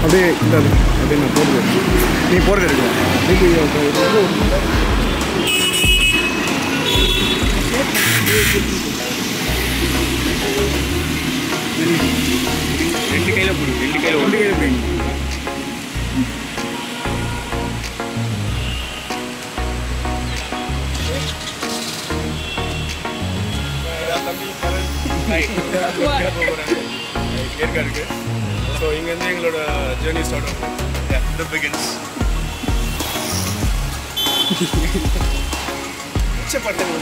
அப்படியே இந்த அது, அப்படியே நான் போடுறது நீ போடுறது இருக்கு ரெண்டு கையில் போடு ரெண்டு கையில் ரெண்டு கையில் பிடி ஏற்காடுக்கு ஸோ இங்கேருந்து எங்களோட ஜேர்னி ஸ்டார்ட் ஆகும் த பிகின்ஸ் உச்சப்பட்டது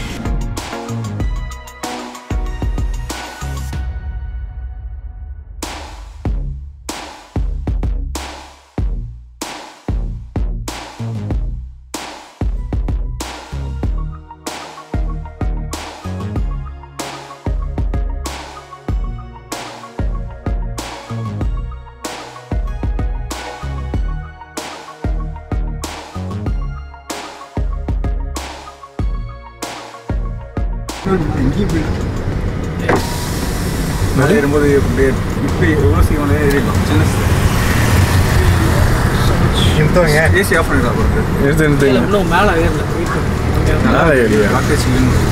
மேலே ஏறும்போது இப்படி இப்படி எவ்வளோ சீக்கிரம் ஏறிடலாம் சின்ன நிறுத்தவங்க ஏசி ஆஃப் பண்ணிடலாம் பொறுத்து நிறுத்து நிறுத்து இன்னும் மேலே ஏறல வெயிட் பண்ணு மேலே ஏறியா காக்கே சில்லுன்னு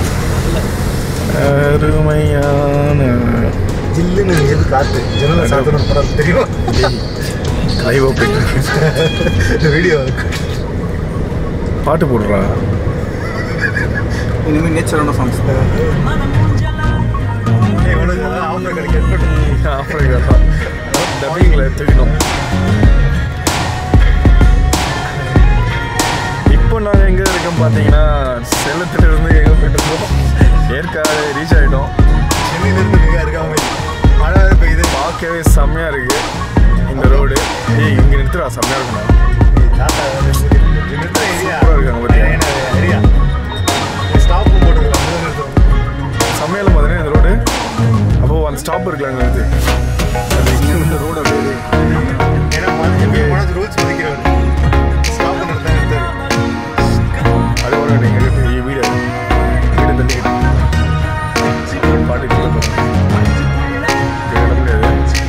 அருமையான ஜில்லுன்னு எது காத்து ஜன்னல சாத்தணும் படம் தெரியும் லைவ் ஓப்பன் இந்த வீடியோ பாட்டு போடுறா இனிமேல் நேச்சரான சாங்ஸ் அவங்க கிடைக்க ஆஃப்ரிக்கா டப்பிங்கில் எடுத்துக்கணும் இப்போ நாங்கள் எங்கே இருக்கோம் பார்த்தீங்கன்னா சேலத்துல இருந்து எங்கே போயிட்டுருக்கோம் ஏற்காடு ரீச் ஆகிட்டோம் சென்னையிலிருந்து மிக அருகாமை மழை வேறு பெய்யுது பார்க்கவே செம்மையாக இருக்குது இந்த ரோடு ஏய் இங்கே நிறுத்துறா செம்மையாக இருக்குண்ணா தாத்தா நிறுத்த ஏரியா சூப்பரா இருக்காங்க பாத்தியா? ஏரியா ஸ்டாப்பும் போட்டுக்கலாம் நிறுத்தம் செம்மையில பார்த்தீங்கன்னா இந்த ரோடு அப்போது அந்த ஸ்டாப் இருக்குல்ல அங்கே வந்து அது இங்கே இந்த ரோடு அப்படியே ஏன்னா எப்பயும் போனால் ரூல்ஸ் மதிக்கிறவர் ஸ்டாப் நிறுத்த நிறுத்தாரு அது ஒரு நீங்கள் வீடு வீடு தள்ளிக்கிட்டு பாட்டுக்குள்ள முடியாது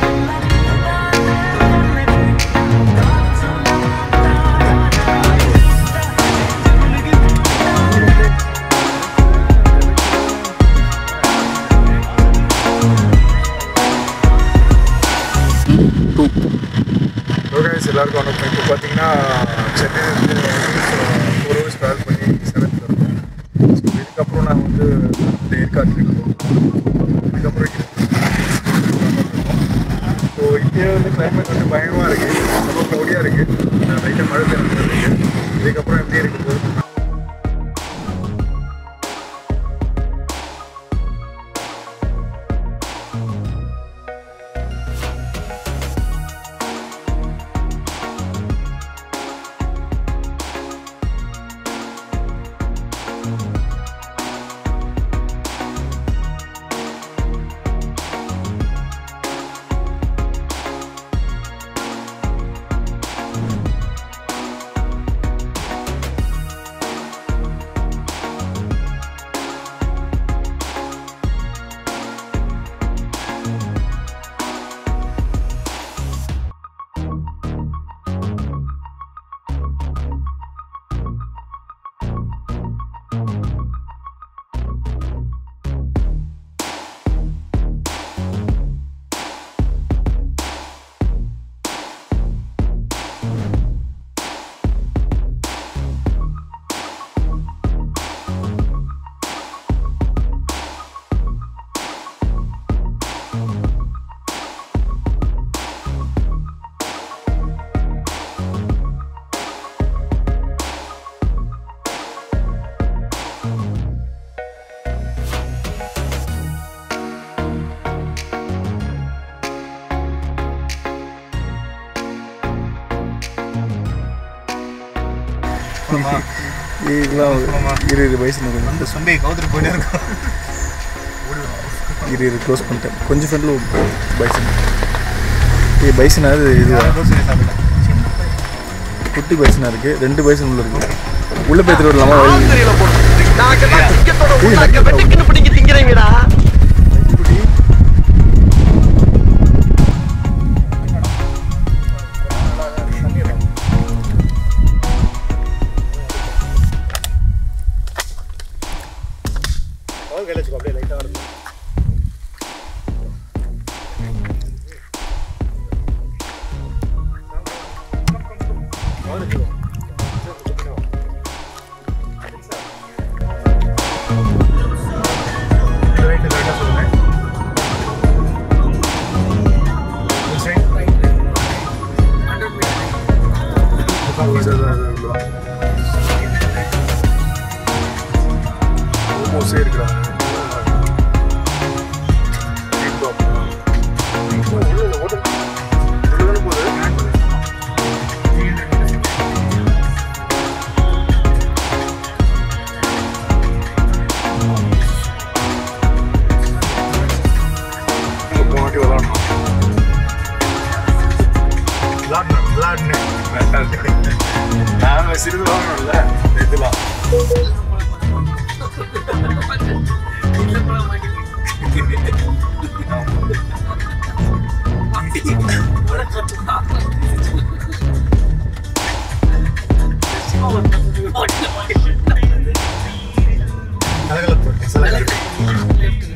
ரோகாய்ஸ் எல்லாருக்கும் வணக்கம் இப்போ பார்த்தீங்கன்னா சென்னையிலேருந்து ஃபோர் ஹவர்ஸ் ட்ராவல் பண்ணி சேலத்தில் இருக்கோம் ஸோ இதுக்கப்புறம் நான் வந்து இந்த ஏற்காட்டுக்கு போகணும் இதுக்கப்புறம் ஸோ இங்கே வந்து கிளைமேட் வந்து பயங்கரமாக இருக்குது ரொம்ப க்ளௌடியாக இருக்குது லைட்டாக மழை பெய்யுது இதுக்கப்புறம் எப்படி இருக்குது போகுது இதெல்லாம் இரு இரு வயசு கொஞ்சம் அந்த சொண்டையை கவுத்துட்டு போயிட்டே இருக்கும் இரு இரு க்ளோஸ் பண்ணிட்டேன் கொஞ்சம் ஃப்ரெண்டில் பைசன் ஏய் பைசனா அது இது சாப்பிட்டேன் குட்டி பைசனா இருக்குது ரெண்டு பைசன் உள்ள இருக்கு உள்ளே போய் விடலாமா வழி ஏய், நக்கி- குட்டி பால் கையில் வச்சுக்கோ அப்படியே லைட்டாக வருது பால் வச்சுக்கோ ரைட்டு ரைட்டாக சொல்லுங்கள் ஓமோஸே இருக்கிறாங்க போனாட்டி விளாடணும் விளாடணும் விளாடணும் நாம சிறிது வாங்கணும்ல இதெல்லாம் கலகலப்பு கலகலப்பு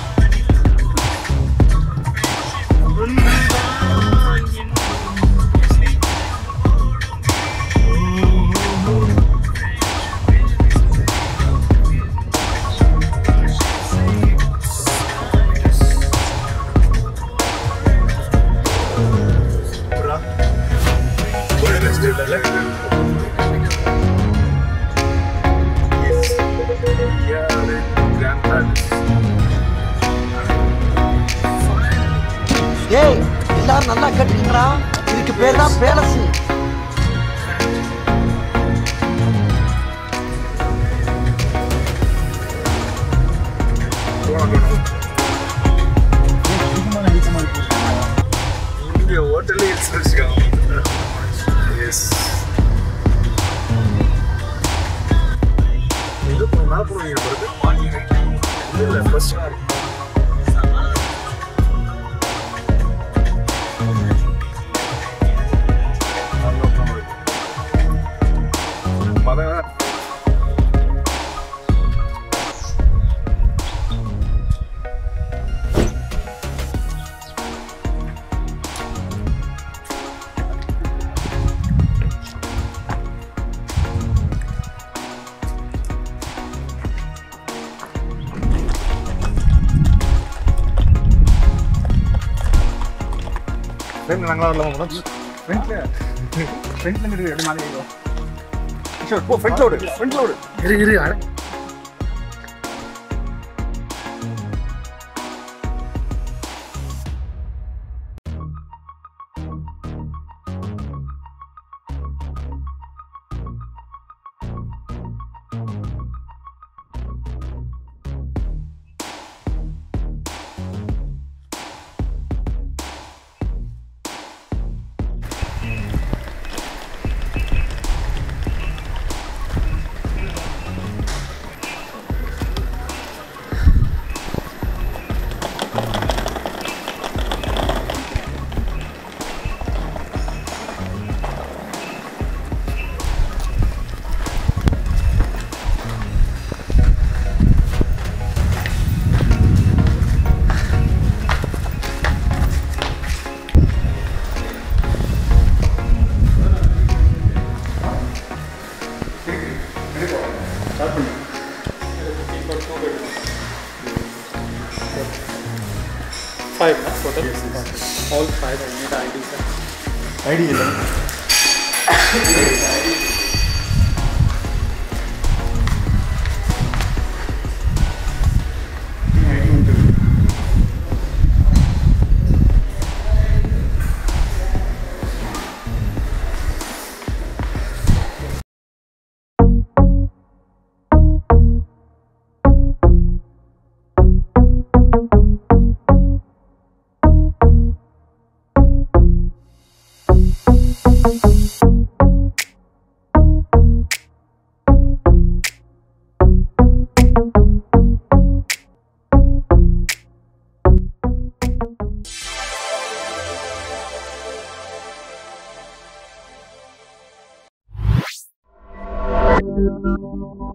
புறா ஒரு ரெஸ்ட் இல்லைல்ல எஸ் யாரு கிராண்ட் பேலஸ் ஏய் எல்லாரும் நல்லா கேட்டுக்கீங்களா இதுக்கு பேர் தான் பேலஸ் இங்கே ஹோட்டல்லே ஹில்ஸ் வச்சுக்காங்க எஸ் எங்கே போகணும் மேலே போகணும் பிறகு இல்லை இல்லை ஃபர்ஸ்ட் மதம் ஃப்ரெண்ட் நாங்களாம் வரலாமா மேடம் ஃப்ரண்ட்ல ஃப்ரண்ட்ல இருந்து எப்படி மாதிரி ஆயிடும் ஷோர் போ ஃப்ரண்ட் லோடு ஃப்ரண்ட் லோடு இரு இரு அட Five, huh? total? All five, I need ID, sir. ID இல்லை Thank you.